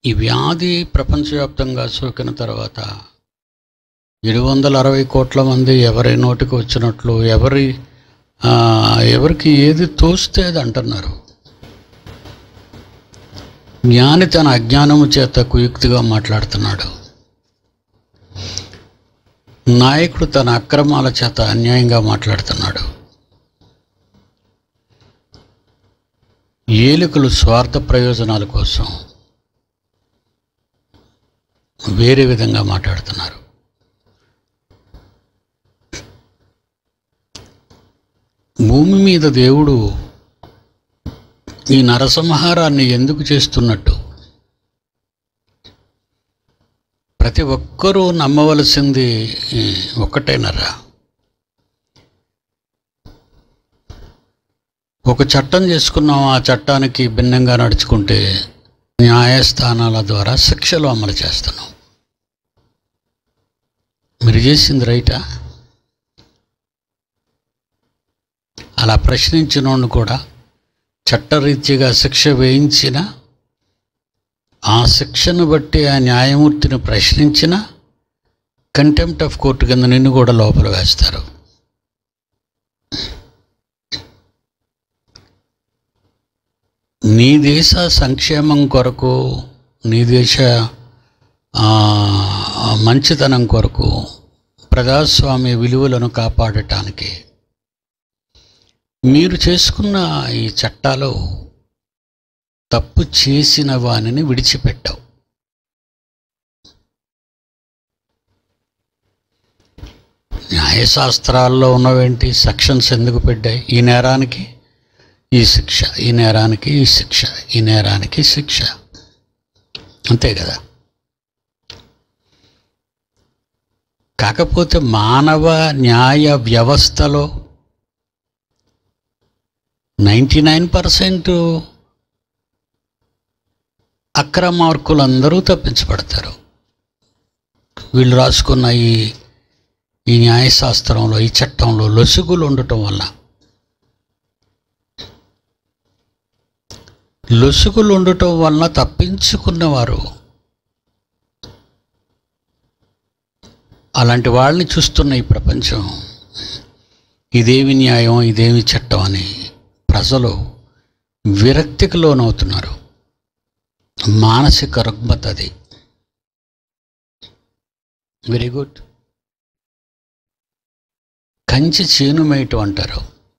ఈ వ్యాధి ప్రపంచవ్యాప్తంగా సోకిన తర్వాత ఏడు వందల అరవై కోట్ల మంది ఎవరి నోటికి వచ్చినట్లు ఎవరి ఆ, ఎవరికి ఏది తోస్తే అది అంటున్నారు జ్ఞాని తన అజ్ఞానము చేత కుయుక్తిగా మాట్లాడుతున్నాడు నాయకుడు తన అక్రమాల చేత అన్యాయంగా మాట్లాడుతున్నాడు ఏలికలు స్వార్థ ప్రయోజనాల కోసం వేరే విధంగా మాట్లాడుతున్నారు భూమి మీద దేవుడు ఈ నరసంహారాన్ని ఎందుకు చేస్తున్నట్టు ప్రతి ఒక్కరూ నమ్మవలసింది ఈ, ఒక్కటేనరా ఒక చట్టం చేసుకున్నాం ఆ చట్టానికి భిన్నంగా నడుచుకుంటే న్యాయస్థానాల ద్వారా శిక్షలు అమలు చేస్తున్నాం మీరు చేసింది రైటా అలా ప్రశ్నించినోడు కూడా చట్టరీత్యాగా శిక్ష వేయించిన ఆ శిక్షను బట్టి ఆ న్యాయమూర్తిని ప్రశ్నించిన కంటెంప్ట్ ఆఫ్ కోర్టు కింద నిన్ను కూడా లోపల వేస్తారు నీ దేశ సంక్షేమం కొరకు నీ దేశ ఆ, మంచితనం కొరకు ప్రజాస్వామ్య విలువలను కాపాడటానికి మీరు చేసుకున్న ఈ చట్టాలు తప్పు చేసిన వానిని విడిచిపెట్టావు న్యాయశాస్త్రాల్లో ఉన్నవేంటి సెక్షన్స్ ఎందుకు పెట్టాయి ఈ నేరానికి ఈ శిక్ష ఈ నేరానికి ఈ శిక్ష ఈ నేరానికి శిక్ష అంతే కదా కాకపోతే మానవ న్యాయ వ్యవస్థలో నైంటీ నైన్ పర్సెంట్ అక్రమార్కులందరూ తప్పించబడతారు వీళ్ళు రాసుకున్న ఈ ఈ న్యాయశాస్త్రంలో ఈ చట్టంలో లొసుగులు ఉండటం వల్ల లొసుగులు ఉండటం వలన తప్పించుకున్నవారు అలాంటి వాళ్ళని చూస్తున్న ఈ ప్రపంచం ఇదేమి న్యాయం ఇదేమి చట్టం అని ప్రజలు విరక్తికి లోనవుతున్నారు మానసిక రుగ్మత అది వెరీ గుడ్ కంచి చేనుమేయటం అంటారు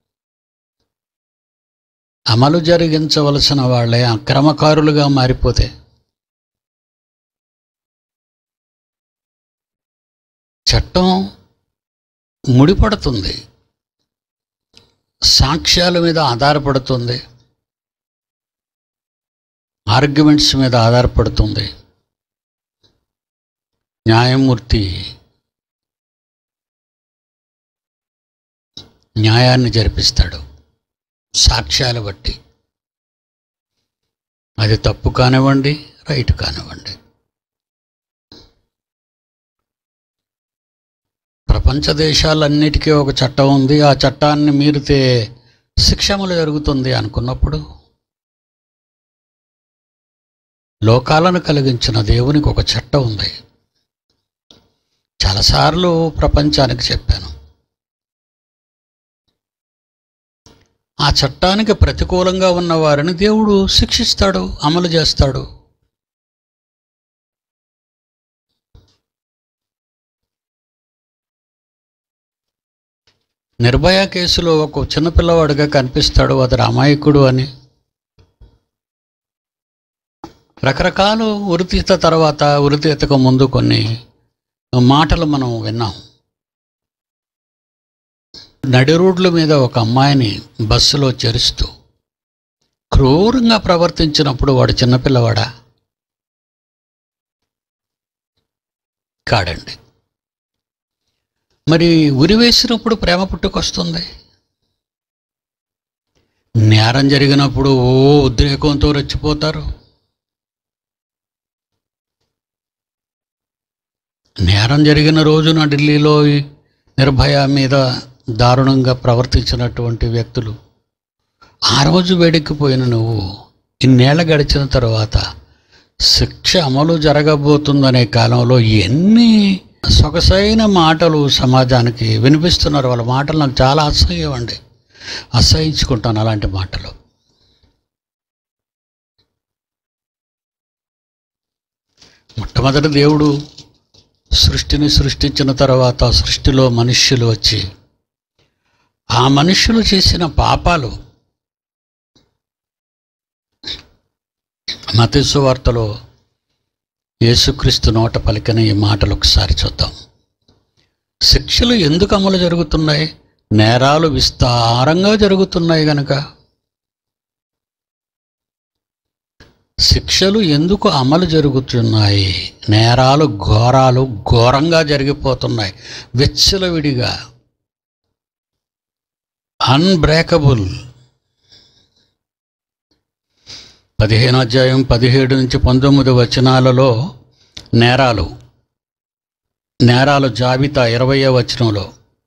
అమలు జరిగించవలసిన వాళ్ళే అక్రమకారులుగా మారిపోతే చట్టం ముడిపడుతుంది సాక్ష్యాల మీద ఆధారపడుతుంది ఆర్గ్యుమెంట్స్ మీద ఆధారపడుతుంది న్యాయమూర్తి న్యాయాన్ని జరిపిస్తాడు సాక్ష్యాలు బట్టి అది తప్పు కానివ్వండి రైట్ కానివ్వండి ప్రపంచ దేశాలన్నిటికీ ఒక చట్టం ఉంది ఆ చట్టాన్ని మీరితే శిక్షములు జరుగుతుంది అనుకున్నప్పుడు లోకాలను కలిగించిన దేవునికి ఒక చట్టం ఉంది చాలాసార్లు ప్రపంచానికి చెప్పాను ఆ చట్టానికి ప్రతికూలంగా ఉన్న వారిని దేవుడు శిక్షిస్తాడు అమలు చేస్తాడు నిర్భయ కేసులో ఒక చిన్నపిల్లవాడిగా కనిపిస్తాడు అతడు అమాయకుడు అని రకరకాలు ఉరితీత తర్వాత ఉరితీతకు ముందు కొన్ని మాటలు మనం విన్నాం నడి రోడ్ల మీద ఒక అమ్మాయిని బస్సులో చేరుస్తూ క్రూరంగా ప్రవర్తించినప్పుడు వాడు చిన్నపిల్లవాడా కాడండి మరి ఉరి వేసినప్పుడు ప్రేమ పుట్టుకొస్తుంది నేరం జరిగినప్పుడు ఓ ఉద్రేకంతో రెచ్చిపోతారు నేరం జరిగిన రోజున ఢిల్లీలో ఈ నిర్భయ మీద దారుణంగా ప్రవర్తించినటువంటి వ్యక్తులు ఆ రోజు వేడెక్కిపోయిన నువ్వు ఇన్నేళ్ల గడిచిన తర్వాత శిక్ష అమలు జరగబోతుందనే కాలంలో ఎన్ని సొగసైన మాటలు సమాజానికి వినిపిస్తున్నారు వాళ్ళ మాటలు నాకు చాలా అసహ్యం అండి అసహించుకుంటాను అలాంటి మాటలు మొట్టమొదటి దేవుడు సృష్టిని సృష్టించిన తర్వాత సృష్టిలో మనుష్యులు వచ్చి ఆ మనుష్యులు చేసిన పాపాలు మతేసు వార్తలో యేసుక్రీస్తు నోట పలికిన ఈ మాటలు ఒకసారి చూద్దాం శిక్షలు ఎందుకు అమలు జరుగుతున్నాయి నేరాలు విస్తారంగా జరుగుతున్నాయి గనక శిక్షలు ఎందుకు అమలు జరుగుతున్నాయి నేరాలు ఘోరాలు ఘోరంగా జరిగిపోతున్నాయి విచ్చలవిడిగా అన్బ్రేకబుల్ పదిహేను అధ్యాయం పదిహేడు నుంచి పంతొమ్మిది వచనాలలో నేరాలు నేరాలు జాబితా ఇరవయో వచనంలో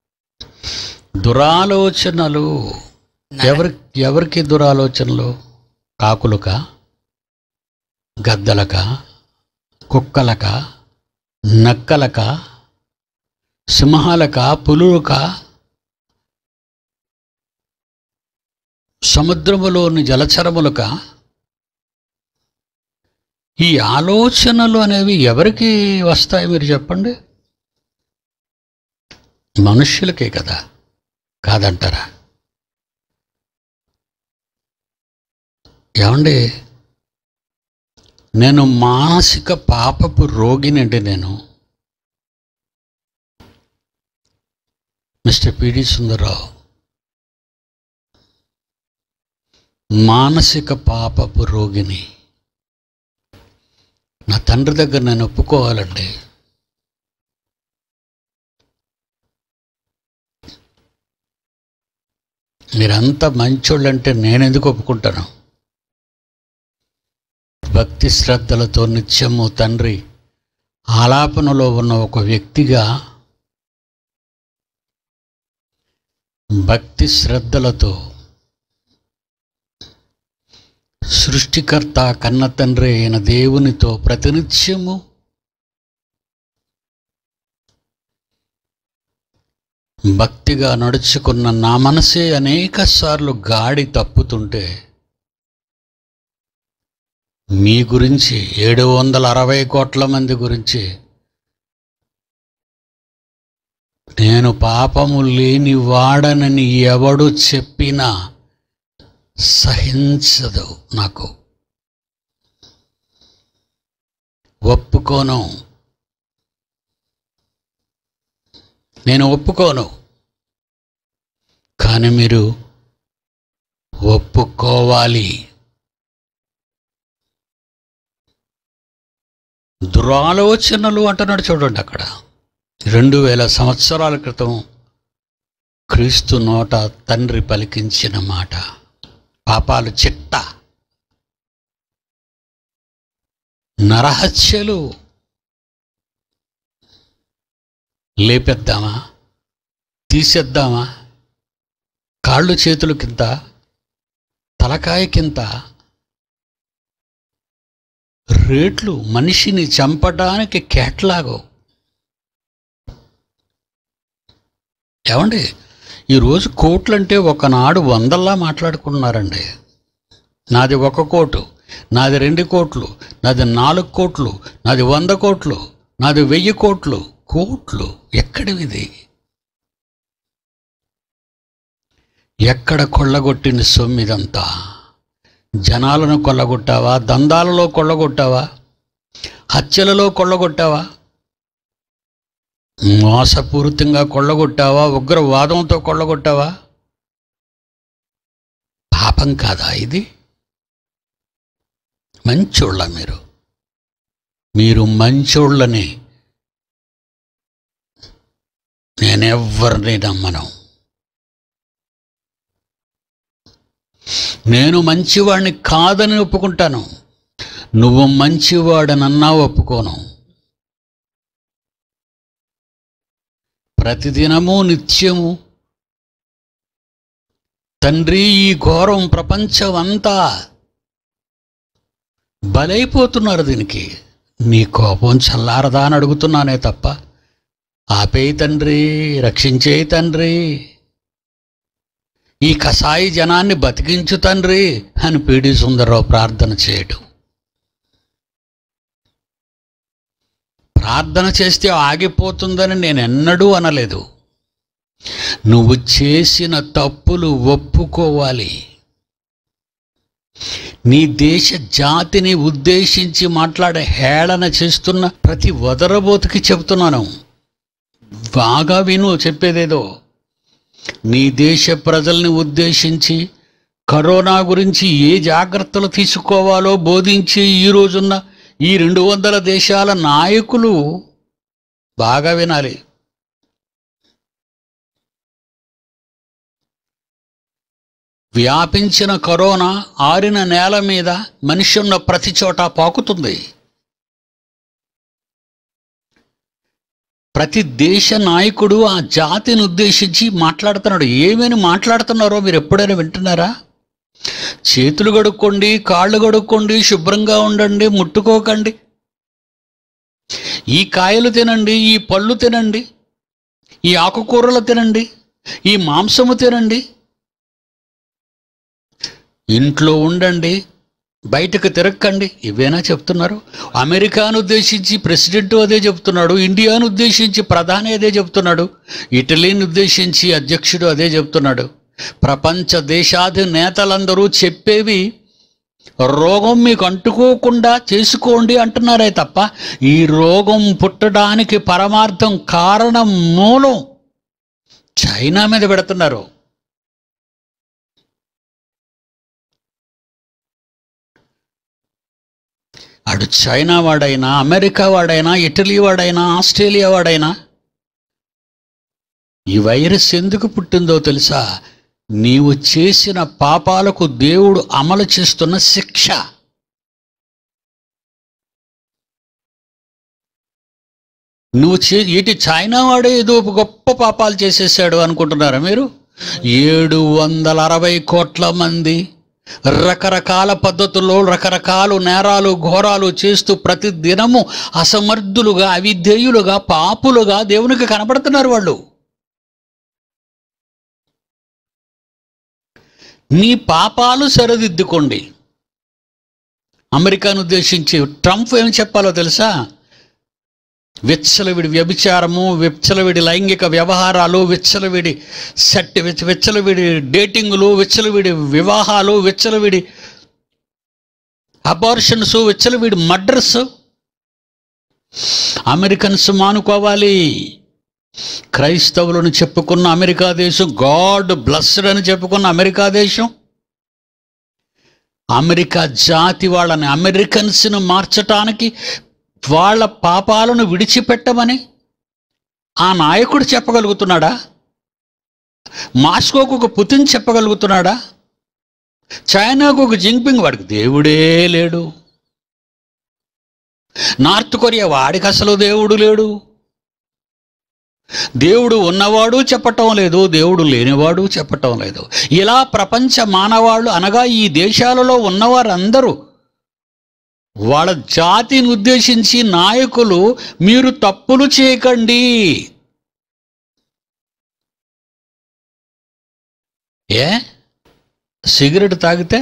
దురాలోచనలు ఎవరి ఎవరికి దురాలోచనలు కాకులుక గద్దలక కుక్కలక నక్కలక సింహాలక పులులక సముద్రములోని జలచరములక ఈ ఆలోచనలు అనేవి ఎవరికి వస్తాయి మీరు చెప్పండి మనుష్యులకే కదా కాదంటారా ఏమండి నేను మానసిక పాపపు రోగినండి నేను మిస్టర్ పిడి సుందరరావు మానసిక పాపపు రోగిని నా తండ్రి దగ్గర నేను ఒప్పుకోవాలండి మీరంతా మంచోళ్ళంటే నేను ఎందుకు ఒప్పుకుంటాను భక్తి శ్రద్ధలతో నిత్యము తండ్రి ఆలాపనలో ఉన్న ఒక వ్యక్తిగా భక్తి శ్రద్ధలతో సృష్టికర్త కన్న తండ్రి అయిన దేవునితో ప్రతినిత్యము భక్తిగా నడుచుకున్న నా మనసే అనేక సార్లు గాడి తప్పుతుంటే మీ గురించి ఏడు వందల అరవై కోట్ల మంది గురించి నేను పాపము లేని వాడనని ఎవడు చెప్పినా సహించదు నాకు ఒప్పుకోను నేను ఒప్పుకోను కానీ మీరు ఒప్పుకోవాలి దురాలోచనలు అంటున్నాడు చూడండి అక్కడ రెండు వేల సంవత్సరాల క్రితం క్రీస్తు నోట తండ్రి పలికించిన మాట పాపాలు చిట్ట నరహత్యలు లేపేద్దామా తీసేద్దామా కాళ్ళు చేతులు కింద తలకాయ కింద రేట్లు మనిషిని చంపడానికి కేట్లాగో ఏమండి ఈరోజు కోట్లు అంటే ఒకనాడు వందల్లా మాట్లాడుకున్నారండి నాది ఒక కోటు నాది రెండు కోట్లు నాది నాలుగు కోట్లు నాది వంద కోట్లు నాది వెయ్యి కోట్లు కోట్లు ఎక్కడివిది ఎక్కడ కొల్లగొట్టిన సొమ్మిదంతా జనాలను కొల్లగొట్టావా దందాలలో కొల్లగొట్టావా హత్యలలో కొల్లగొట్టావా మోసపూరితంగా కొల్లగొట్టావా ఉగ్రవాదంతో కొల్లగొట్టావా పాపం కాదా ఇది మంచోళ్ళ మీరు మీరు మంచోళ్ళని నేనెవ్వరిని నమ్మను నేను మంచివాడిని కాదని ఒప్పుకుంటాను నువ్వు మంచివాడనన్నా ఒప్పుకోను ప్రతిదినము నిత్యము తండ్రి ఈ ఘోరం ప్రపంచమంతా బలైపోతున్నారు దీనికి నీ కోపం చల్లారదా అని అడుగుతున్నానే తప్ప ఆపేయి తండ్రి రక్షించేయి తండ్రి ఈ కసాయి జనాన్ని బతికించు తండ్రి అని పీడి సుందరరావు ప్రార్థన చేయడం ప్రార్థన చేస్తే ఆగిపోతుందని నేను ఎన్నడూ అనలేదు నువ్వు చేసిన తప్పులు ఒప్పుకోవాలి నీ దేశ జాతిని ఉద్దేశించి మాట్లాడే హేళన చేస్తున్న ప్రతి వదరబోతుకి చెబుతున్నాను బాగా విను చెప్పేదేదో నీ దేశ ప్రజల్ని ఉద్దేశించి కరోనా గురించి ఏ జాగ్రత్తలు తీసుకోవాలో బోధించి ఈ రోజున్న ఈ రెండు వందల దేశాల నాయకులు బాగా వినాలి వ్యాపించిన కరోనా ఆరిన నేల మీద మనిషి ఉన్న ప్రతి చోట పాకుతుంది ప్రతి దేశ నాయకుడు ఆ జాతిని ఉద్దేశించి మాట్లాడుతున్నాడు ఏమని మాట్లాడుతున్నారో మీరు ఎప్పుడైనా వింటున్నారా చేతులు కడుక్కోండి కాళ్ళు కడుక్కోండి శుభ్రంగా ఉండండి ముట్టుకోకండి ఈ కాయలు తినండి ఈ పళ్ళు తినండి ఈ ఆకుకూరలు తినండి ఈ మాంసము తినండి ఇంట్లో ఉండండి బయటకు తిరక్కండి ఇవేనా చెప్తున్నారు అమెరికాను ఉద్దేశించి ప్రెసిడెంట్ అదే చెప్తున్నాడు ఇండియాను ఉద్దేశించి ప్రధాని అదే చెప్తున్నాడు ఇటలీని ఉద్దేశించి అధ్యక్షుడు అదే చెప్తున్నాడు ప్రపంచ దేశాధి నేతలందరూ చెప్పేవి రోగం మీకు అంటుకోకుండా చేసుకోండి అంటున్నారే తప్ప ఈ రోగం పుట్టడానికి పరమార్థం కారణం మూలం చైనా మీద పెడుతున్నారు అడు చైనా వాడైనా అమెరికా వాడైనా ఇటలీ వాడైనా ఆస్ట్రేలియా వాడైనా ఈ వైరస్ ఎందుకు పుట్టిందో తెలుసా నీవు చేసిన పాపాలకు దేవుడు అమలు చేస్తున్న శిక్ష నువ్వు చే ఇటు చైనా వాడే ఏదో ఒక గొప్ప పాపాలు చేసేసాడు అనుకుంటున్నారా మీరు ఏడు వందల అరవై కోట్ల మంది రకరకాల పద్ధతుల్లో రకరకాల నేరాలు ఘోరాలు చేస్తూ ప్రతి దినము అసమర్థులుగా అవిధేయులుగా పాపులుగా దేవునికి కనబడుతున్నారు వాళ్ళు నీ పాపాలు సరిదిద్దుకోండి అమెరికాను ఉద్దేశించి ట్రంప్ ఏం చెప్పాలో తెలుసా విచ్చలవిడి వ్యభిచారము విచ్చలవిడి లైంగిక వ్యవహారాలు విచ్చలవిడి సెట్ విచ్చ విచ్చలవిడి డేటింగులు విచ్చలవిడి వివాహాలు విచ్చలవిడి అబార్షన్స్ విచ్చలవిడి మర్డర్స్ అమెరికన్స్ మానుకోవాలి క్రైస్తవులను చెప్పుకున్న అమెరికా దేశం గాడ్ బ్లస్డ్ అని చెప్పుకున్న అమెరికా దేశం అమెరికా జాతి వాళ్ళని అమెరికన్స్ను మార్చటానికి వాళ్ళ పాపాలను విడిచిపెట్టమని ఆ నాయకుడు చెప్పగలుగుతున్నాడా మాస్కోకు ఒక పుతిన్ చెప్పగలుగుతున్నాడా చైనాకు ఒక జింగ్పింగ్ వాడికి దేవుడే లేడు నార్త్ కొరియా వాడికి అసలు దేవుడు లేడు దేవుడు ఉన్నవాడు చెప్పటం లేదు దేవుడు లేనివాడు చెప్పటం లేదు ఇలా ప్రపంచ మానవాళ్ళు అనగా ఈ దేశాలలో ఉన్నవారందరూ వాళ్ళ జాతిని ఉద్దేశించి నాయకులు మీరు తప్పులు చేయకండి ఏ సిగరెట్ తాగితే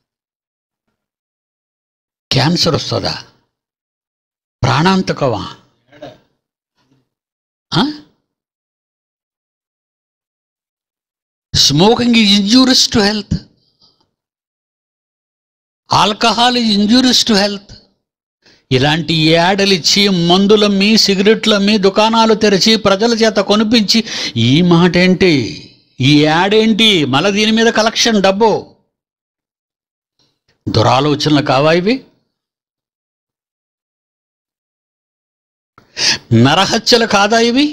క్యాన్సర్ వస్తుందా ప్రాణాంతకమా smoking is injurious to health alcohol is injurious to health ఇలాంటి యాడలిచ్చి మందులమ్మి సిగరెట్లమ్మి దుకాణాలు తెరిచి ప్రజల చేత కొనిపించి ఈ మాట ఏంటి ఈ యాడ్ ఏంటి మళ్ళీ దీని మీద కలెక్షన్ డబ్బు దురాలోచనలు కావా ఇవి నరహత్యలు కాదా ఇవి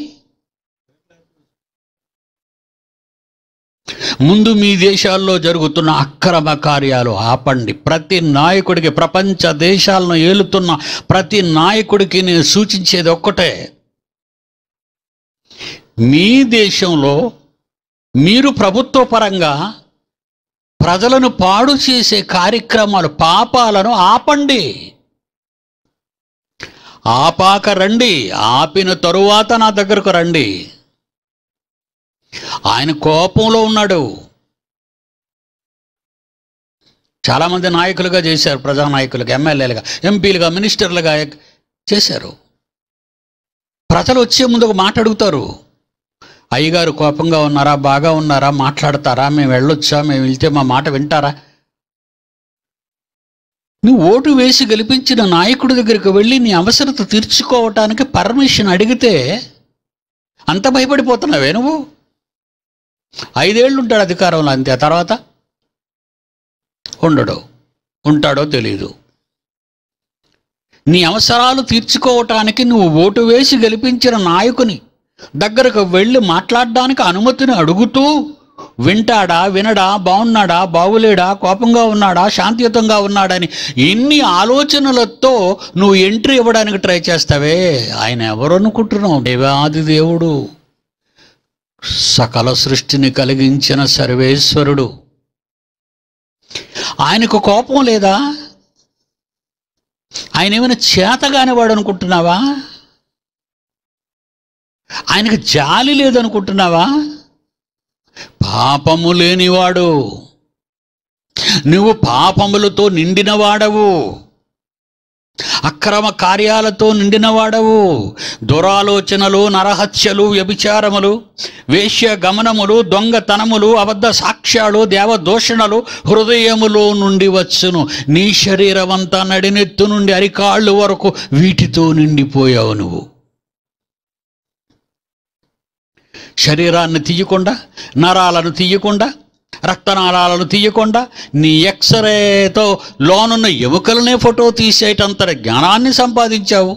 ముందు మీ దేశాల్లో జరుగుతున్న అక్రమ కార్యాలు ఆపండి ప్రతి నాయకుడికి ప్రపంచ దేశాలను ఏలుతున్న ప్రతి నాయకుడికి నేను సూచించేది ఒక్కటే మీ దేశంలో మీరు ప్రభుత్వ పరంగా ప్రజలను పాడు చేసే కార్యక్రమాలు పాపాలను ఆపండి ఆపాక రండి ఆపిన తరువాత నా దగ్గరకు రండి ఆయన కోపంలో ఉన్నాడు చాలామంది నాయకులుగా చేశారు ప్రజానాయకులుగా ఎమ్మెల్యేలుగా ఎంపీలుగా మినిస్టర్లుగా చేశారు ప్రజలు వచ్చే ముందు ఒక మాట అడుగుతారు అయ్యగారు కోపంగా ఉన్నారా బాగా ఉన్నారా మాట్లాడతారా మేము వెళ్ళొచ్చా మేము వెళ్తే మా మాట వింటారా నువ్వు ఓటు వేసి గెలిపించిన నాయకుడి దగ్గరికి వెళ్ళి నీ అవసరత తీర్చుకోవటానికి పర్మిషన్ అడిగితే అంత భయపడిపోతున్నావే నువ్వు ఐదేళ్ళు ఉంటాడు అధికారంలో అంతే ఆ తర్వాత ఉండడు ఉంటాడో తెలియదు నీ అవసరాలు తీర్చుకోవటానికి నువ్వు ఓటు వేసి గెలిపించిన నాయకుని దగ్గరకు వెళ్ళి మాట్లాడడానికి అనుమతిని అడుగుతూ వింటాడా వినడా బాగున్నాడా బాగులేడా కోపంగా ఉన్నాడా శాంతియుతంగా ఉన్నాడని ఇన్ని ఆలోచనలతో నువ్వు ఎంట్రీ ఇవ్వడానికి ట్రై చేస్తావే ఆయన ఎవరు అనుకుంటున్నావు దేవాది దేవుడు సకల సృష్టిని కలిగించిన సర్వేశ్వరుడు ఆయనకు కోపం లేదా ఆయన ఏమైనా చేతగాని వాడు అనుకుంటున్నావా ఆయనకు జాలి లేదనుకుంటున్నావా పాపము లేనివాడు నువ్వు పాపములతో నిండినవాడవు అక్రమ కార్యాలతో నిండినవాడవు దురాలోచనలు నరహత్యలు వ్యభిచారములు వేశ్య గమనములు దొంగతనములు అబద్ధ సాక్ష్యాలు దేవదూషణలు హృదయములో నుండి వచ్చును నీ శరీరమంతా నడినెత్తు నుండి అరికాళ్ళు వరకు వీటితో నిండిపోయావు నువ్వు శరీరాన్ని తీయకుండా నరాలను తీయకుండా రక్తనాళాలను తీయకుండా నీ ఎక్స్రేతో లోనున్న ఎముకలనే ఫోటో తీసేటంత జ్ఞానాన్ని సంపాదించావు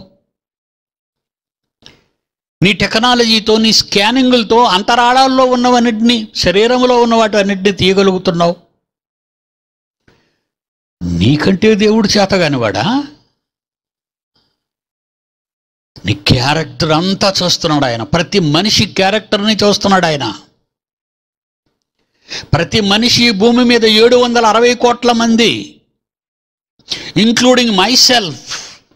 నీ టెక్నాలజీతో నీ స్కానింగులతో అంతరాళాల్లో ఉన్నవన్నిటినీ శరీరంలో ఉన్న వాటి అన్నిటినీ తీయగలుగుతున్నావు నీకంటే దేవుడు చేతగానివాడా నీ క్యారెక్టర్ అంతా చూస్తున్నాడు ఆయన ప్రతి మనిషి క్యారెక్టర్ని చూస్తున్నాడు ఆయన ప్రతి మనిషి భూమి మీద ఏడు వందల అరవై కోట్ల మంది ఇంక్లూడింగ్ మై సెల్ఫ్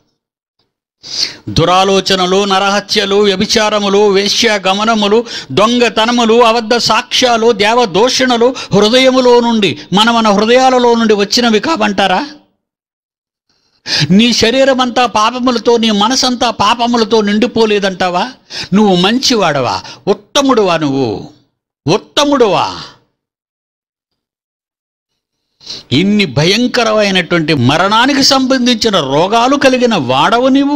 దురాలోచనలు నరహత్యలు వ్యభిచారములు వేశ్య గమనములు దొంగతనములు అబద్ధ సాక్ష్యాలు దేవదూషణలు హృదయములో నుండి మన మన హృదయాలలో నుండి వచ్చినవి కావంటారా నీ శరీరం అంతా పాపములతో నీ మనసంతా పాపములతో నిండిపోలేదంటావా నువ్వు మంచివాడవా ఉత్తముడువా నువ్వు ఉత్తముడువా ఇన్ని భయంకరమైనటువంటి మరణానికి సంబంధించిన రోగాలు కలిగిన వాడవు నీవు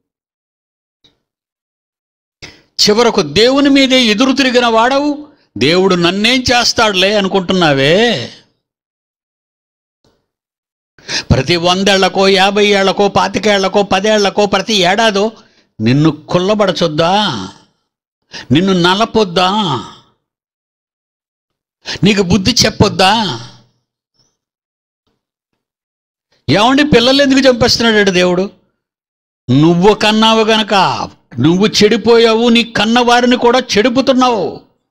చివరకు దేవుని మీదే ఎదురు తిరిగిన వాడవు దేవుడు నన్నేం చేస్తాడులే అనుకుంటున్నావే ప్రతి వందేళ్లకో యాభై ఏళ్లకో పాతికేళ్లకో పదేళ్లకో ప్రతి ఏడాదో నిన్ను కుల్లబడచొద్దా నిన్ను నలపొద్దా నీకు బుద్ధి చెప్పొద్దా ఏమండి పిల్లలు ఎందుకు చంపేస్తున్నాడు దేవుడు నువ్వు కన్నావు గనక నువ్వు చెడిపోయావు నీ కన్న వారిని కూడా చెడుపుతున్నావు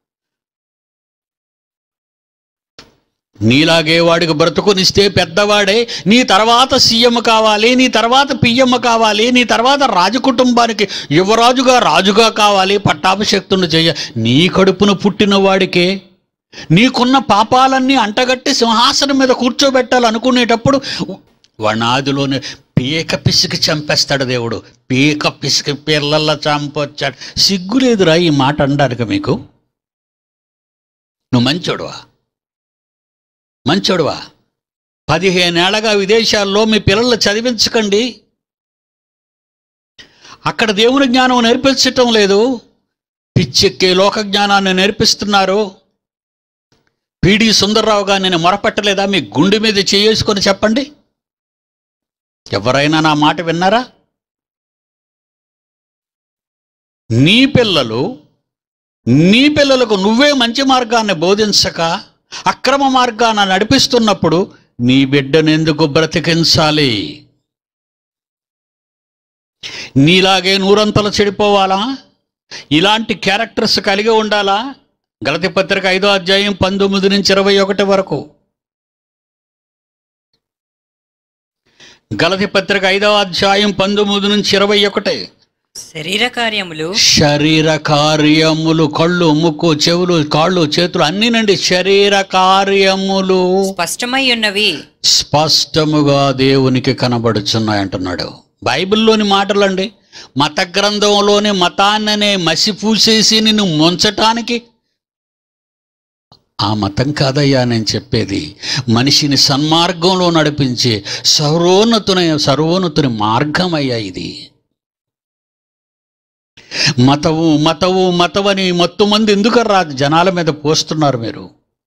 నీలాగే వాడికి బ్రతుకునిస్తే పెద్దవాడే నీ తర్వాత సీఎం కావాలి నీ తర్వాత పిఎం కావాలి నీ తర్వాత రాజకుటుంబానికి యువరాజుగా రాజుగా కావాలి పట్టాభిషక్తుని చెయ్య నీ కడుపున పుట్టిన వాడికే నీకున్న పాపాలన్నీ అంటగట్టి సింహాసనం మీద కూర్చోబెట్టాలనుకునేటప్పుడు వనాదిలోనే పీక పిసికి చంపేస్తాడు దేవుడు పీక పిసికి పిల్లల చంపొచ్చాడు సిగ్గులేదురా ఈ మాట అనడానికి మీకు నువ్వు మంచోడువా మంచోడువా పదిహేనేళ్లగా విదేశాల్లో మీ పిల్లలు చదివించకండి అక్కడ దేవుని జ్ఞానం నేర్పించటం లేదు పిచ్చెక్కే లోక జ్ఞానాన్ని నేర్పిస్తున్నారు పిడి సుందర్రావు గారు నేను మొరపెట్టలేదా మీ గుండె మీద చేసుకొని చెప్పండి ఎవరైనా నా మాట విన్నారా నీ పిల్లలు నీ పిల్లలకు నువ్వే మంచి మార్గాన్ని బోధించక అక్రమ మార్గాన్ని నడిపిస్తున్నప్పుడు నీ బిడ్డనెందుకు బ్రతికించాలి నీలాగే నూరంతలు చెడిపోవాలా ఇలాంటి క్యారెక్టర్స్ కలిగి ఉండాలా గలతి పత్రిక ఐదో అధ్యాయం పంతొమ్మిది నుంచి ఇరవై ఒకటి వరకు గలతి పత్రిక ఐదవ అధ్యాయం పంతొమ్మిది నుంచి ఇరవై ఒకటి శరీర కార్యములు శరీర కార్యములు కళ్ళు ముక్కు చెవులు కాళ్ళు చేతులు అన్నీనండి శరీర కార్యములు స్పష్టమై ఉన్నవి స్పష్టముగా దేవునికి కనబడుచున్నాయి అంటున్నాడు బైబిల్లోని మాటలండి మత గ్రంథంలోని మతాన్ననే మసి పూసేసి నిన్ను ముంచటానికి ఆ మతం కాదయ్యా నేను చెప్పేది మనిషిని సన్మార్గంలో నడిపించే సర్వోన్నతుని సర్వోన్నతుని మార్గం అయ్యా ఇది మతవు మతవు మతవని మొత్తం మంది ఎందుకు రా జనాల మీద పోస్తున్నారు మీరు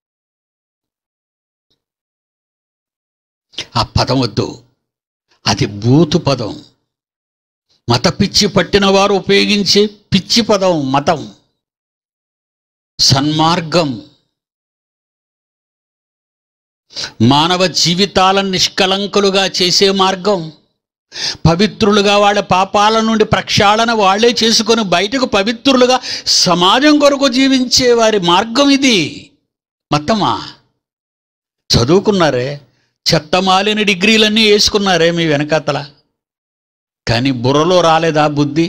ఆ పదం వద్దు అది బూతు పదం మత పిచ్చి పట్టిన వారు ఉపయోగించే పిచ్చి పదం మతం సన్మార్గం మానవ జీవితాలను నిష్కలంకులుగా చేసే మార్గం పవిత్రులుగా వాళ్ళ పాపాల నుండి ప్రక్షాళన వాళ్ళే చేసుకొని బయటకు పవిత్రులుగా సమాజం కొరకు జీవించే వారి మార్గం ఇది మతమా చదువుకున్నారే చెత్తమాలిన డిగ్రీలన్నీ వేసుకున్నారే మీ వెనకాతల కానీ బుర్రలో రాలేదా బుద్ధి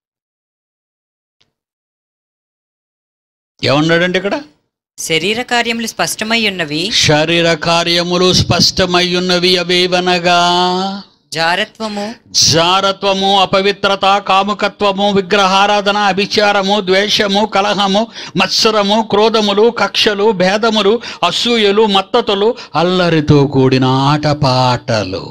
ఏమన్నాడండి ఇక్కడ శరీర కార్యములు స్పష్టమై ఉన్నవి శరీర కార్యములు స్పష్టమయ్యున్నవి అవేవనగా జారత్వము జారత్వము అపవిత్రత కాముకత్వము విగ్రహారాధన అభిచారము ద్వేషము కలహము మత్సరము క్రోధములు కక్షలు భేదములు అసూయలు మత్తతులు అల్లరితో కూడిన ఆటపాటలు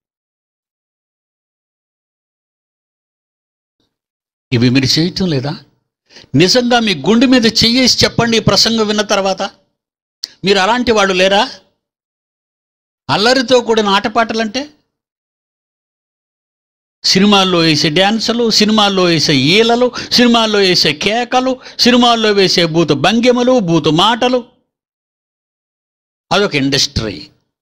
ఇవి మీరు చేయటం లేదా నిజంగా మీ గుండె మీద చెయ్యేసి చెప్పండి ఈ ప్రసంగం విన్న తర్వాత మీరు అలాంటి వాళ్ళు లేరా అల్లరితో కూడిన ఆటపాటలంటే సినిమాల్లో వేసే డ్యాన్సులు సినిమాల్లో వేసే ఈలలు సినిమాల్లో వేసే కేకలు సినిమాల్లో వేసే బూతు భంగిమలు బూతు మాటలు అదొక ఇండస్ట్రీ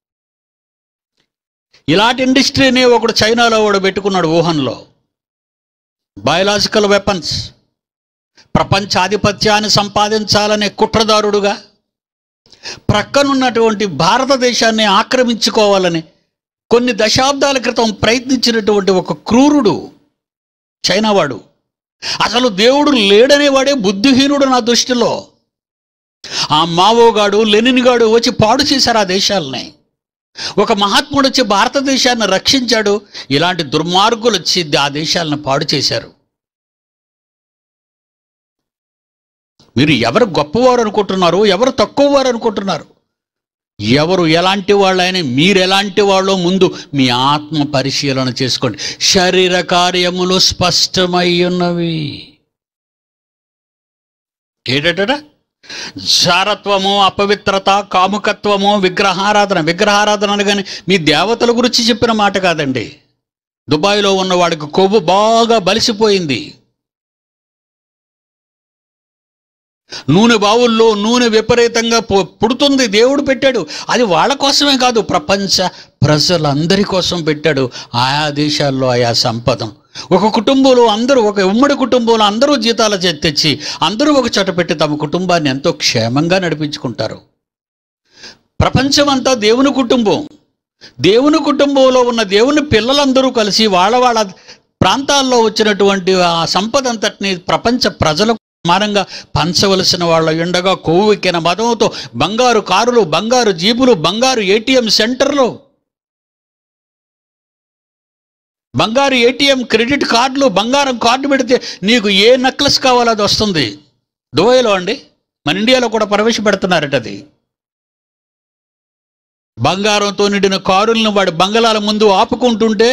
ఇలాంటి ఇండస్ట్రీని ఒకడు చైనాలో వాడు పెట్టుకున్నాడు వుహాన్లో బయలాజికల్ వెపన్స్ ప్రపంచాధిపత్యాన్ని సంపాదించాలనే కుట్రదారుడుగా ప్రక్కనున్నటువంటి భారతదేశాన్ని ఆక్రమించుకోవాలని కొన్ని దశాబ్దాల క్రితం ప్రయత్నించినటువంటి ఒక క్రూరుడు చైనావాడు అసలు దేవుడు లేడనేవాడే బుద్ధిహీనుడు నా దృష్టిలో ఆ మావోగాడు లెనిన్గాడు వచ్చి పాడు చేశారు ఆ దేశాలని ఒక మహాత్ముడు వచ్చి భారతదేశాన్ని రక్షించాడు ఇలాంటి దుర్మార్గులు వచ్చి ఆ దేశాలను పాడు చేశారు మీరు ఎవరు గొప్పవారు అనుకుంటున్నారు ఎవరు తక్కువవారు అనుకుంటున్నారు ఎవరు ఎలాంటి వాళ్ళైనా మీరు ఎలాంటి వాళ్ళో ముందు మీ ఆత్మ పరిశీలన చేసుకోండి శరీర కార్యములు స్పష్టమై ఉన్నవి ఏటట జారత్వము అపవిత్రత కాముకత్వము విగ్రహారాధన విగ్రహారాధన అనగానే మీ దేవతల గురించి చెప్పిన మాట కాదండి దుబాయ్లో ఉన్న వాడికి కొవ్వు బాగా బలిసిపోయింది నూనె బావుల్లో నూనె విపరీతంగా పు- పుడుతుంది దేవుడు పెట్టాడు అది వాళ్ళ కోసమే కాదు ప్రపంచ ప్రజలందరి కోసం పెట్టాడు ఆయా దేశాల్లో ఆయా సంపదం ఒక కుటుంబంలో అందరూ ఒక ఉమ్మడి కుటుంబంలో అందరూ జీతాల చే- తెచ్చి అందరూ ఒక చోట పెట్టి తమ కుటుంబాన్ని ఎంతో క్షేమంగా నడిపించుకుంటారు ప్రపంచమంతా దేవుని కుటుంబం దేవుని కుటుంబంలో ఉన్న దేవుని పిల్లలందరూ కలిసి వాళ్ళ వాళ్ళ ప్రాంతాల్లో వచ్చినటువంటి ఆ సంపద అంతటిని ప్రపంచ ప్రజలకు సమానంగా పంచవలసిన వాళ్ళ ఎండగా కొవ్వెక్కిన మతంతో బంగారు కారులు బంగారు జీపులు బంగారు ఏటీఎం సెంటర్లు బంగారు ఏటీఎం క్రెడిట్ కార్డులు బంగారం కార్డు పెడితే నీకు ఏ నెక్లెస్ కావాలో అది వస్తుంది దుబాయ్లో అండి మన ఇండియాలో కూడా ప్రవేశపెడుతున్నారట అది బంగారంతో నిండిన కారులను వాడి బంగళాల ముందు ఆపుకుంటుంటే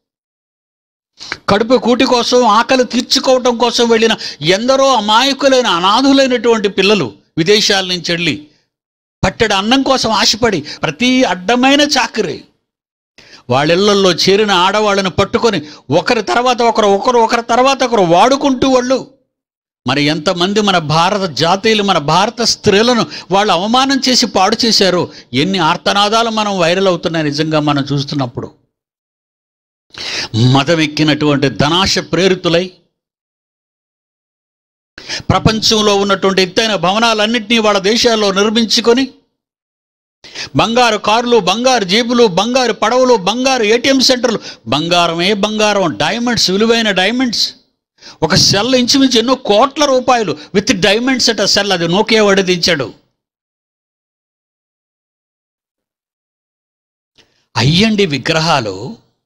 కడుపు కూటి కోసం ఆకలి తీర్చుకోవటం కోసం వెళ్ళిన ఎందరో అమాయకులైన అనాథులైనటువంటి పిల్లలు విదేశాల నుంచి వెళ్ళి పట్టెడు అన్నం కోసం ఆశపడి ప్రతి అడ్డమైన చాకరీ వాళ్ళిళ్లల్లో చేరిన ఆడవాళ్ళని పట్టుకొని ఒకరి తర్వాత ఒకరు ఒకరు ఒకరి తర్వాత ఒకరు వాడుకుంటూ వాళ్ళు మరి ఎంతమంది మన భారత జాతీయులు మన భారత స్త్రీలను వాళ్ళు అవమానం చేసి పాడు చేశారు ఎన్ని ఆర్తనాదాలు మనం వైరల్ అవుతున్నాయి నిజంగా మనం చూస్తున్నప్పుడు మదమెక్కినటువంటి ధనాశ ప్రేరితులై ప్రపంచంలో ఉన్నటువంటి ఎత్తైన భవనాలన్నింటినీ వాళ్ళ దేశాల్లో నిర్మించుకొని బంగారు కార్లు బంగారు జీపులు బంగారు పడవలు బంగారు ఏటీఎం సెంటర్లు బంగారమే బంగారం డైమండ్స్ విలువైన డైమండ్స్ ఒక సెల్ ఇంచుమించు ఎన్నో కోట్ల రూపాయలు విత్ డైమండ్స్ అట సెల్ అది నోకియా వడిదించాడు అయ్యండి విగ్రహాలు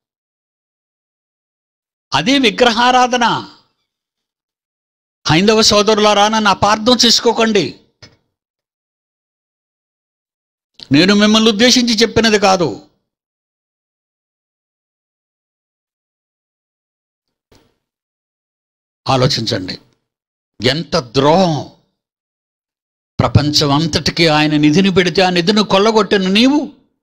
అదే విగ్రహారాధన హైందవ సోదరులారా నన్ను అపార్థం చేసుకోకండి నేను మిమ్మల్ని ఉద్దేశించి చెప్పినది కాదు ఆలోచించండి ఎంత ద్రోహం ప్రపంచం అంతటికి ఆయన నిధిని పెడితే ఆ నిధిని కొల్లగొట్టిన నీవు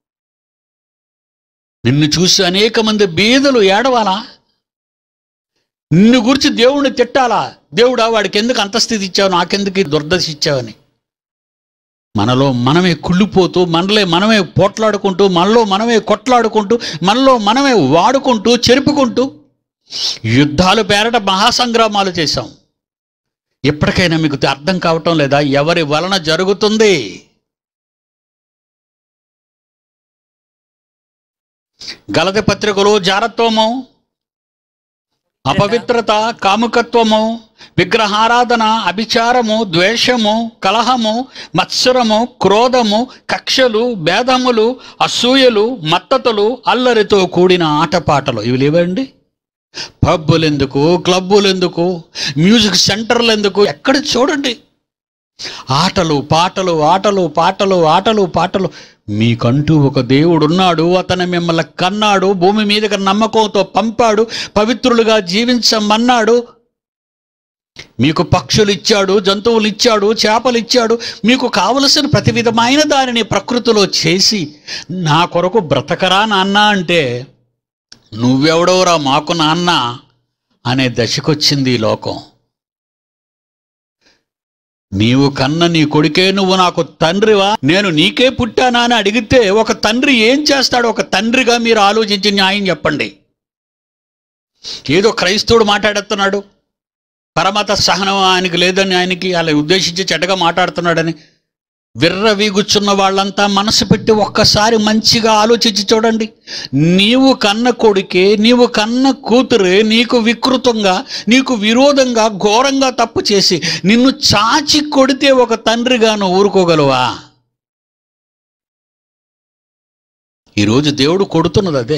నిన్ను చూసి అనేక మంది బీదలు ఏడవాలా నిన్ను గురించి దేవుణ్ణి తిట్టాలా దేవుడా వాడికి ఎందుకు అంతస్థితి ఇచ్చావు నాకెందుకు ఈ దుర్దశ ఇచ్చావని మనలో మనమే కుళ్ళిపోతూ మనలే మనమే పోట్లాడుకుంటూ మనలో మనమే కొట్లాడుకుంటూ మనలో మనమే వాడుకుంటూ చెరుపుకుంటూ యుద్ధాలు పేరట మహాసంగ్రామాలు చేశాం ఎప్పటికైనా మీకు అర్థం కావటం లేదా ఎవరి వలన జరుగుతుంది గలతి పత్రికలు జారత్వము అపవిత్రత కాముకత్వము విగ్రహారాధన అభిచారము ద్వేషము కలహము మత్సరము క్రోధము కక్షలు భేదములు అసూయలు మత్తతులు అల్లరితో కూడిన ఆటపాటలు ఇవి లేవండి పబ్బులు ఎందుకు క్లబ్బులు ఎందుకు మ్యూజిక్ సెంటర్లు ఎందుకు ఎక్కడ చూడండి ఆటలు పాటలు ఆటలు పాటలు ఆటలు పాటలు మీకంటూ ఒక దేవుడు ఉన్నాడు అతను మిమ్మల్ని కన్నాడు భూమి మీదకి నమ్మకంతో పంపాడు పవిత్రులుగా జీవించమన్నాడు మీకు పక్షులు ఇచ్చాడు జంతువులు ఇచ్చాడు చేపలు ఇచ్చాడు మీకు కావలసిన ప్రతి విధమైన దానిని ప్రకృతిలో చేసి నా కొరకు బ్రతకరా నాన్న అంటే నువ్వెవడోరా మాకు నాన్న అనే దశకొచ్చింది ఈ లోకం నీవు కన్న నీ కొడుకే నువ్వు నాకు తండ్రివా నేను నీకే పుట్టానా అని అడిగితే ఒక తండ్రి ఏం చేస్తాడు ఒక తండ్రిగా మీరు ఆలోచించి న్యాయం చెప్పండి ఏదో క్రైస్తవుడు మాట్లాడుతున్నాడు పరమత సహనం ఆయనకి లేదని ఆయనకి అలా ఉద్దేశించి చెడ్డగా మాట్లాడుతున్నాడని విర్ర వీగుచున్న వాళ్ళంతా మనసు పెట్టి ఒక్కసారి మంచిగా ఆలోచించి చూడండి నీవు కన్న కొడుకే నీవు కన్న కూతురే నీకు వికృతంగా నీకు విరోధంగా ఘోరంగా తప్పు చేసి నిన్ను చాచి కొడితే ఒక తండ్రిగా నువ్వు ఊరుకోగలవా ఈరోజు దేవుడు కొడుతున్నది అదే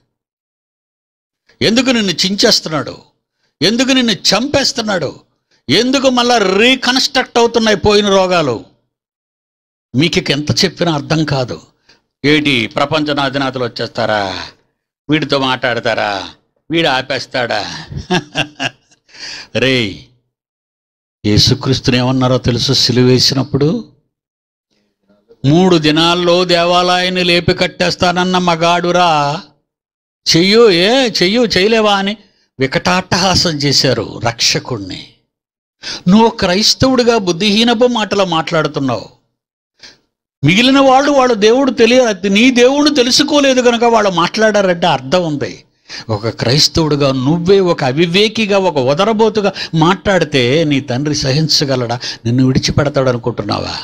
ఎందుకు నిన్ను చించేస్తున్నాడు ఎందుకు నిన్ను చంపేస్తున్నాడు ఎందుకు మళ్ళా రీకన్స్ట్రక్ట్ అవుతున్నాయి పోయిన రోగాలు మీకు ఇక ఎంత చెప్పినా అర్థం కాదు ఏటి ప్రపంచ అధినేతలు వచ్చేస్తారా వీడితో మాట్లాడతారా వీడు ఆపేస్తాడా రే యేసుక్రీస్తుని ఏమన్నారో తెలుసు సిలువేసినప్పుడు మూడు దినాల్లో దేవాలయాన్ని లేపి కట్టేస్తానన్న మగాడురా చెయ్యు ఏ చెయ్యు చేయలేవా అని వికటాట్టహాసం చేశారు రక్షకుణ్ణి నువ్వు క్రైస్తవుడిగా బుద్ధిహీనపు మాటలు మాట్లాడుతున్నావు మిగిలిన వాళ్ళు వాళ్ళ దేవుడు తెలియ నీ దేవుడు తెలుసుకోలేదు కనుక వాళ్ళు మాట్లాడారంటే అర్థం ఉంది ఒక క్రైస్తవుడుగా నువ్వే ఒక అవివేకిగా ఒక వదరబోతుగా మాట్లాడితే నీ తండ్రి సహించగలడా నిన్ను విడిచిపెడతాడు అనుకుంటున్నావా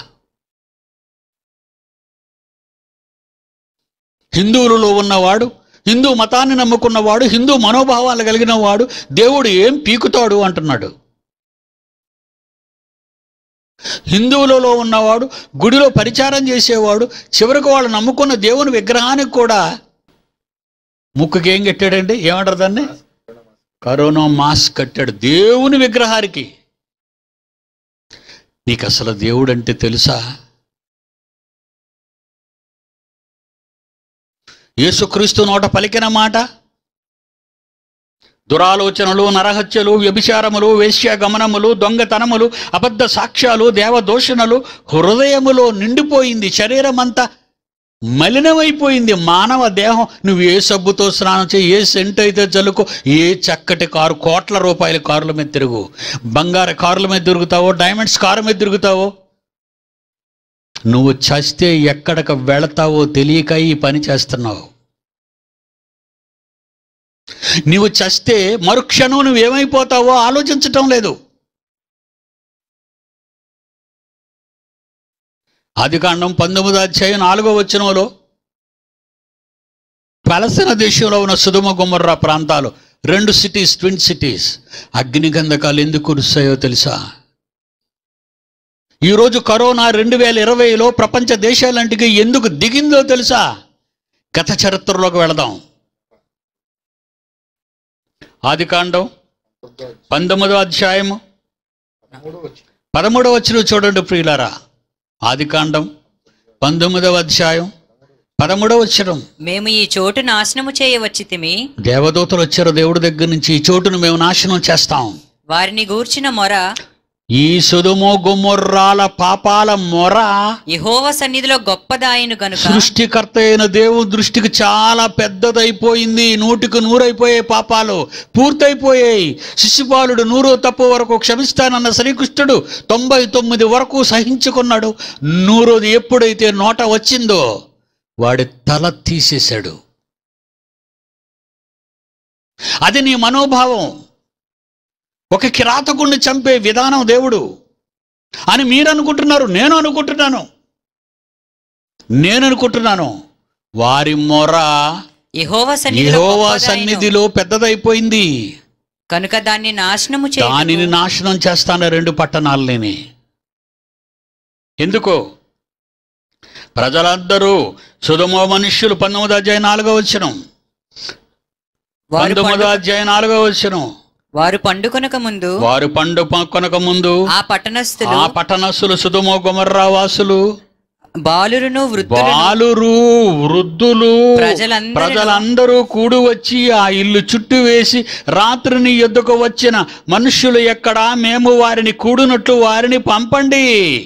హిందువులలో ఉన్నవాడు హిందూ మతాన్ని నమ్ముకున్నవాడు హిందూ మనోభావాలు కలిగిన వాడు దేవుడు ఏం పీకుతాడు అంటున్నాడు హిందువులలో ఉన్నవాడు గుడిలో పరిచారం చేసేవాడు చివరికి వాళ్ళు నమ్ముకున్న దేవుని విగ్రహానికి కూడా ముక్కుకి ఏం కట్టాడండి ఏమంటారు దాన్ని కరోనా మాస్క్ కట్టాడు దేవుని విగ్రహానికి నీకు అసలు దేవుడు అంటే తెలుసా యేసుక్రీస్తు నోట పలికిన మాట దురాలోచనలు నరహత్యలు వ్యభిచారములు వేశ్యాగమనములు దొంగతనములు అబద్ధ సాక్ష్యాలు దేవదూషణలు హృదయములో నిండిపోయింది శరీరం అంతా మలినమైపోయింది మానవ దేహం నువ్వు ఏ సబ్బుతో స్నానం చేయి ఏ సెంట్ అయితే చల్లుకో ఏ చక్కటి కారు కోట్ల రూపాయల కారుల మీద తిరుగు బంగారు కారుల మీద తిరుగుతావో డైమండ్స్ కారు మీద తిరుగుతావో నువ్వు చస్తే ఎక్కడికి వెళతావో తెలియక ఈ పని చేస్తున్నావు నీవు చస్తే మరుక్షణం నువ్వు ఏమైపోతావో ఆలోచించటం లేదు ఆది కాండం పంతొమ్మిదో అధ్యాయం నాలుగో వచనంలో పలసన దేశంలో ఉన్న సుధుమ గుమ్మర్రా ప్రాంతాలు రెండు సిటీస్ ట్విన్ సిటీస్ అగ్నిగంధకాలు ఎందుకు కురుస్తాయో తెలుసా ఈరోజు కరోనా రెండు వేల ఇరవైలో ప్రపంచ దేశాలంటికి ఎందుకు దిగిందో తెలుసా గత చరిత్రలోకి వెళదాం ఆది కాండం పంతొమ్మిదో అధ్యాయము పదమూడవ వచ్చిన చూడండి ప్రియులారా ఆది కాండం పంతొమ్మిదవ అధ్యాయం పదమూడవ వచ్చరం మేము ఈ చోటు నాశనము చేయవచ్చితిమి దేవదూతలు వచ్చారు దేవుడి దగ్గర నుంచి ఈ చోటును మేము నాశనం చేస్తాం వారిని గూర్చిన మొర ఈ సుధుమో గుమ్మొర్రాల పాపాల మొర యెహోవా సన్నిధిలో గొప్పదాయను గనుక సృష్టికర్త అయిన దేవుని దృష్టికి చాలా పెద్దదైపోయింది నూటికి నూరైపోయే పాపాలు పూర్తయిపోయాయి శిశుపాలుడు నూరు తప్పు వరకు క్షమిస్తానన్న శ్రీకృష్ణుడు తొంభై తొమ్మిది వరకు సహించుకున్నాడు నూరోది ఎప్పుడైతే నోట వచ్చిందో వాడి తల తీసేశాడు అది నీ మనోభావం ఒక కిరాతకుణ్ణి చంపే విధానం దేవుడు అని మీరు అనుకుంటున్నారు నేను అనుకుంటున్నాను నేను అనుకుంటున్నాను వారి మొర యెహోవా సన్నిధిలో యెహోవా గొప్పదాయెను. సన్నిధిలో పెద్దదైపోయింది కనుక దాన్ని నాశనము దానిని చేయ నాశనం చేస్తాను రెండు పట్టణాలని ఎందుకు ప్రజలందరూ సుధమో మనుష్యులు పంతొమ్మిది అధ్యాయ నాలుగో వచ్చినం వారు పంతొమ్మిదో పండు- అధ్యాయ నాలుగో వచ్చినం వారు పండుకొనక ముందు వారు పండు కొనక ముందు ఆ పట్టణస్థులు ఆ పట్టణస్సులు సుధమో గుమర్రా వాసులు బాలురును వృద్ధులను బాలురు వృద్ధులు ప్రజలందరిలో- ప్రజలందరూ కూడి వచ్చి ఆ ఇల్లు చుట్టూ వేసి రాత్రిని ఎద్దుకు వచ్చిన మనుష్యులు ఎక్కడా మేము వారిని కూడినట్లు వారిని పంపండి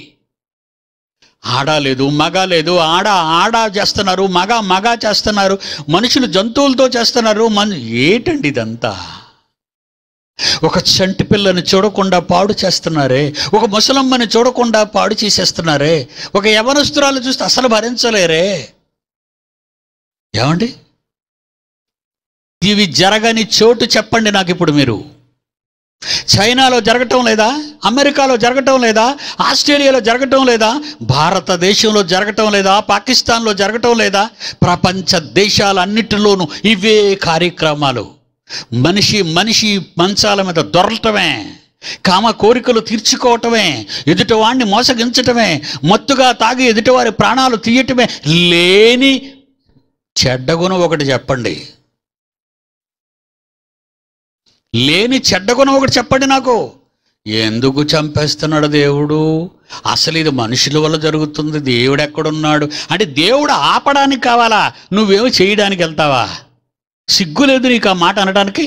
ఆడ లేదు మగ లేదు ఆడ ఆడ చేస్తున్నారు మగ మగ చేస్తున్నారు మనుషులు జంతువులతో చేస్తున్నారు మన ఏటండి ఇదంతా ఒక చంటి పిల్లని చూడకుండా పాడు చేస్తున్నారే ఒక ముసలమ్మని చూడకుండా పాడు చేసేస్తున్నారే ఒక యవనస్తురాలు చూస్తే అసలు భరించలేరే ఏమండి ఇవి జరగని చోటు చెప్పండి నాకు ఇప్పుడు మీరు చైనాలో జరగటం లేదా అమెరికాలో జరగటం లేదా ఆస్ట్రేలియాలో జరగటం లేదా భారతదేశంలో జరగటం లేదా పాకిస్తాన్లో జరగటం లేదా ప్రపంచ దేశాలన్నిటిలోనూ ఇవే కార్యక్రమాలు మనిషి మనిషి మంచాల మీద దొరలటమే కామ కోరికలు తీర్చుకోవటమే ఎదుటివాడిని మోసగించటమే మత్తుగా తాగి ఎదుటివారి ప్రాణాలు తీయటమే లేని చెడ్డగుణం ఒకటి చెప్పండి లేని చెడ్డగుణం ఒకటి చెప్పండి నాకు ఎందుకు చంపేస్తున్నాడు దేవుడు అసలు ఇది మనుషుల వల్ల జరుగుతుంది దేవుడు ఎక్కడున్నాడు అంటే దేవుడు ఆపడానికి కావాలా నువ్వేమో చేయడానికి వెళ్తావా సిగ్గు లేదు నీకు ఆ మాట అనడానికి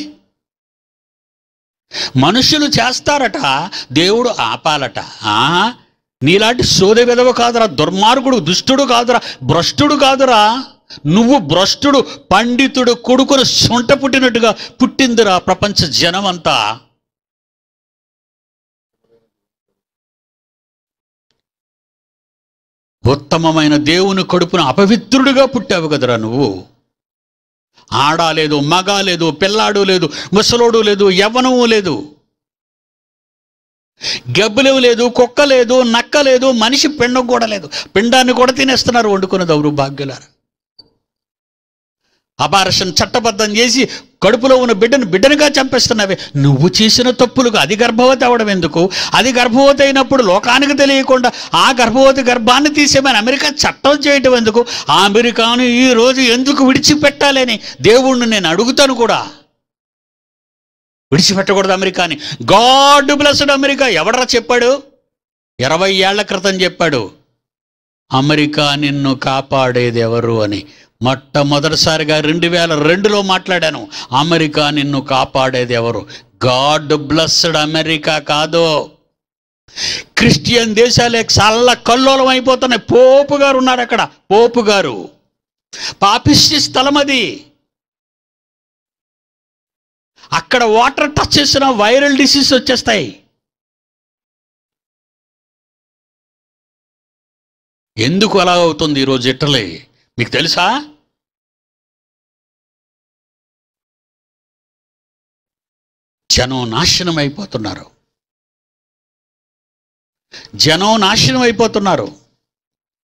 మనుషులు చేస్తారట దేవుడు ఆపాలట ఆ నీలాంటి సోద విధవ కాదురా దుర్మార్గుడు దుష్టుడు కాదురా భ్రష్టుడు కాదురా నువ్వు భ్రష్టుడు పండితుడు కొడుకును సొంట పుట్టినట్టుగా పుట్టిందిరా ప్రపంచ జనం అంతా ఉత్తమమైన దేవుని కడుపున అపవిత్రుడిగా పుట్టావు కదరా నువ్వు ఆడ లేదు మగ లేదు పిల్లాడు లేదు ముసలోడు లేదు యవ్వనము లేదు గబ్బులేవు లేదు కుక్క లేదు నక్క లేదు మనిషి పిండం కూడా లేదు పిండాన్ని కూడా తినేస్తున్నారు వండుకున్న దౌర్భాగ్యులారు అపారషన్ చట్టబద్ధం చేసి కడుపులో ఉన్న బిడ్డను బిడ్డనుగా చంపేస్తున్నావే నువ్వు చేసిన తప్పులకు అది గర్భవతి అవడం ఎందుకు అది గర్భవతి అయినప్పుడు లోకానికి తెలియకుండా ఆ గర్భవతి గర్భాన్ని తీసేమని అమెరికా చట్టం చేయటం ఎందుకు ఆ అమెరికాను ఈ రోజు ఎందుకు విడిచిపెట్టాలని దేవుణ్ణి నేను అడుగుతాను కూడా విడిచిపెట్టకూడదు అమెరికాని గాడ్ బ్లెస్డ్ అమెరికా ఎవడరా చెప్పాడు ఇరవై ఏళ్ల క్రితం చెప్పాడు అమెరికా నిన్ను కాపాడేది ఎవరు అని మొట్టమొదటిసారిగా రెండు వేల రెండులో మాట్లాడాను అమెరికా నిన్ను కాపాడేది ఎవరు గాడ్ బ్లెస్డ్ అమెరికా కాదు క్రిస్టియన్ దేశాలే చల్ల కల్లోలం అయిపోతున్నాయి పోపు గారు ఉన్నారు అక్కడ పోపు గారు పాపిష్టి స్థలం అది అక్కడ వాటర్ టచ్ చేసిన వైరల్ డిసీజ్ వచ్చేస్తాయి ఎందుకు అలా అవుతుంది ఈరోజు ఇటలీ మీకు తెలుసా జనం నాశనం అయిపోతున్నారు జనం నాశనం అయిపోతున్నారు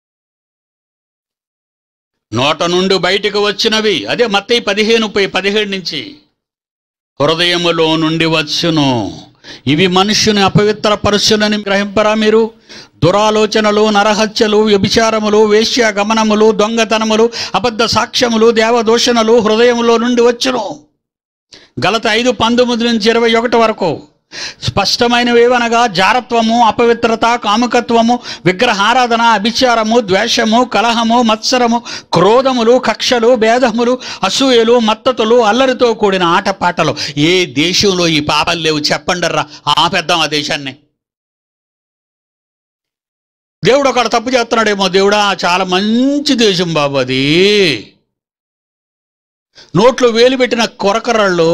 నోట నుండి బయటికి వచ్చినవి అదే మత్తయి పదిహేను పై పదిహేడు నుంచి హృదయములో నుండి వచ్చును ఇవి మనుష్యుని అపవిత్ర పరుషులని గ్రహింపరా మీరు దురాలోచనలు నరహత్యలు వ్యభిచారములు వేశ్య గమనములు దొంగతనములు అబద్ధ సాక్ష్యములు దేవదూషణలు హృదయములో నుండి వచ్చును గలత ఐదు పంతొమ్మిది నుంచి ఇరవై ఒకటి వరకు స్పష్టమైనవేవనగా జారత్వము అపవిత్రత కాముకత్వము విగ్రహారాధన అభిచారము ద్వేషము కలహము మత్సరము క్రోధములు కక్షలు భేదములు అసూయలు మత్తతులు అల్లరితో కూడిన ఆటపాటలు ఏ దేశంలో ఈ పాపాలు లేవు చెప్పండర్రా ఆపేద్దాం ఆ దేశాన్ని దేవుడు ఒకడు తప్పు చేస్తున్నాడేమో దేవుడా చాలా మంచి దేశం బాబు అది నోట్లో వేలు పెట్టిన కొరకరాళ్ళు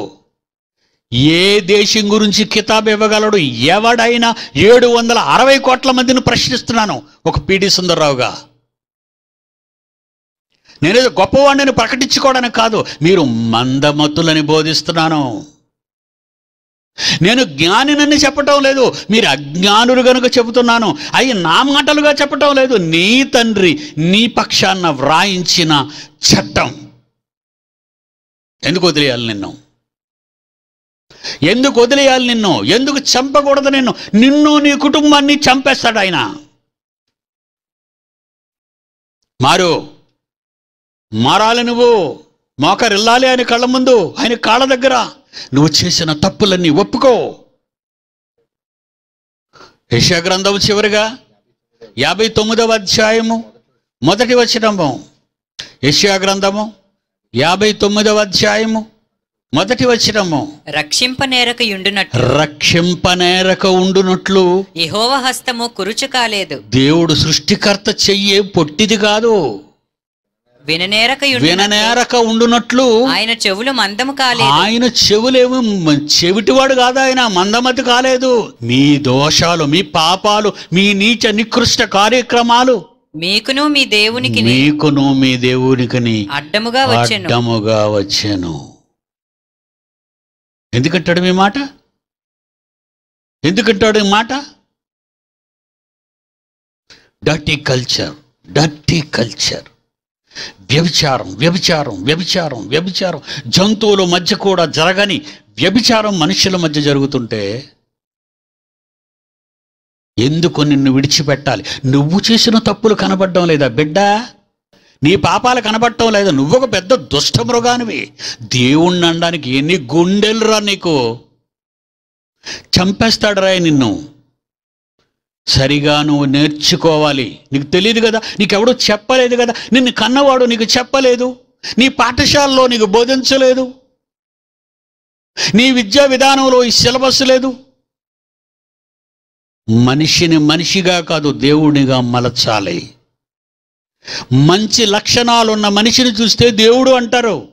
ఏ దేశం గురించి కితాబ్ ఇవ్వగలడు ఎవడైనా ఏడు వందల అరవై కోట్ల మందిని ప్రశ్నిస్తున్నాను ఒక పిడి సుందర్రావుగా నేనేదో గొప్పవాడిని ప్రకటించుకోవడానికి కాదు మీరు మందమతులని బోధిస్తున్నాను నేను జ్ఞానినని చెప్పటం లేదు మీరు అజ్ఞానులు గనుక చెబుతున్నాను అవి నా మాటలుగా చెప్పటం లేదు నీ తండ్రి నీ పక్షాన వ్రాయించిన చట్టం ఎందుకు వదిలేయాలి నిన్ను ఎందుకు వదిలేయాలి నిన్ను ఎందుకు చంపకూడదు నిన్ను నిన్ను నీ కుటుంబాన్ని చంపేస్తాడు ఆయన మారు మారాలి నువ్వు మోకరిల్లాలి ఆయన కళ్ళ ముందు ఆయన కాళ్ళ దగ్గర నువ్వు చేసిన తప్పులన్నీ ఒప్పుకో యశా గ్రంథం చివరిగా యాభై తొమ్మిదవ అధ్యాయము మొదటి వచనము యశా గ్రంథము యాభై తొమ్మిదవ అధ్యాయము మొదటి వచనము రక్షింపనేరక యుండునట్టు రక్షింపనేరక ఉండునట్లు యెహోవ హస్తము కురుచు కాలేదు దేవుడు సృష్టికర్త చెయ్యే పొట్టిది కాదు విననేరక యుండు విననేరక ఉండునట్లు ఆయన చెవులు మందము కాలేదు ఆయన చెవులేమి మ- చెవిటివాడు కాదు ఆయన మందమతి కాలేదు మీ దోషాలు మీ పాపాలు మీ నీచ నికృష్ట కార్యక్రమాలు మీకును మీ దేవునికి మీకును మీ దేవునికిని అడ్డముగా వచ్చెను అడ్డముగా వచ్చాను ఎందుకంటాడు మీ మాట ఎందుకంటాడు ఈ మాట డర్టీ కల్చర్ డర్టీ కల్చర్ వ్యభిచారం వ్యభిచారం వ్యభిచారం వ్యభిచారం జంతువుల మధ్య కూడా జరగని వ్యభిచారం మనుషుల మధ్య జరుగుతుంటే ఎందుకు నిన్ను విడిచిపెట్టాలి నువ్వు చేసిన తప్పులు కనబడడం లేదా బిడ్డ నీ పాపాలు కనబడటం లేదు నువ్వు ఒక పెద్ద దుష్ట మృగానివి దేవుణ్ణి అనడానికి ఎన్ని గుండెలురా నీకు చంపేస్తాడురా నిన్ను సరిగా నువ్వు నేర్చుకోవాలి నీకు తెలియదు కదా నీకెవడూ చెప్పలేదు కదా నిన్ను కన్నవాడు నీకు చెప్పలేదు నీ పాఠశాలలో నీకు బోధించలేదు నీ విద్యా విధానంలో ఈ సిలబస్ లేదు మనిషిని మనిషిగా కాదు దేవుడిగా మలచాలి మంచి లక్షణాలున్న మనిషిని చూస్తే దేవుడు అంటారు